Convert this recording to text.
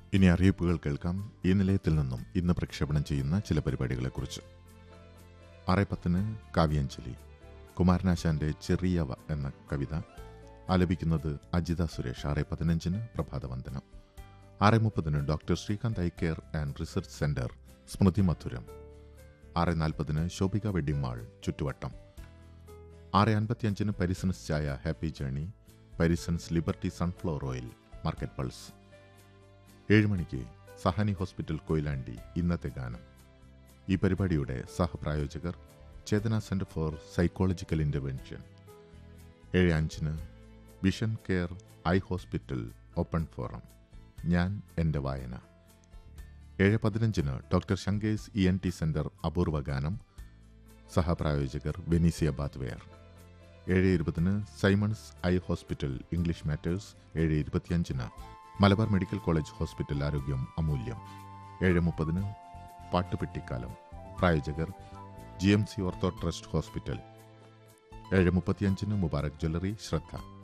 ഇനി അറിയിപ്പുകൾ കേൾക്കാം ഈ നിലയത്തിൽ നിന്നും ഇന്ന് പ്രക്ഷേപണം ചെയ്യുന്ന ചില പരിപാടികളെക്കുറിച്ച് ആറ് പത്തിന് കാവ്യാഞ്ജലി കുമാരനാശാന്റെ ചെറിയവ എന്ന കവിത ആലപിക്കുന്നത് അജിത സുരേഷ് ആറ് പതിനഞ്ചിന് പ്രഭാതവന്ദനം ആറ് മുപ്പതിന് doctor Srikanth eye care and research centre സ്മൃതി മധുരം ആറ് നാൽപ്പതിന് ശോഭിക വെഡിംഗ് മാൾ ചുറ്റുവട്ടം ആറ് അൻപത്തിയഞ്ചിന് പരിസൻസ് ചായ happy journey Parisons liberty sunflower oil market pulse ഏഴ് മണിക്ക് സഹാനി ഹോസ്പിറ്റൽ കൊയിലാണ്ടി ഇന്നത്തെ ഗാനം ഈ പരിപാടിയുടെ സഹപ്രായോജകർ Chetana centre for psychological intervention ഏഴ് അഞ്ചിന് vision care eye hospital open forum ഞാൻ എൻ്റെ വായന ഏഴ് പതിനഞ്ചിന് doctor Sankers E N T centre അപൂർവ ഗാനം സഹപ്രായോജകർ വെനീസിയ ബാത്വെയർ ഏഴ് ഇരുപതിന് Simons eye hospital English matters ഏഴ് ഇരുപത്തിയഞ്ചിന് മലബാർ മെഡിക്കൽ കോളേജ് ഹോസ്പിറ്റൽ ആരോഗ്യം അമൂല്യം ഏഴ് മുപ്പതിന് പാട്ടുപെട്ടിക്കാലം പ്രായോജകർ G M C ortho trust hospital ഏഴ് മുപ്പത്തിയഞ്ചിന് മുബാറക് ജ്വല്ലറി ശ്രദ്ധ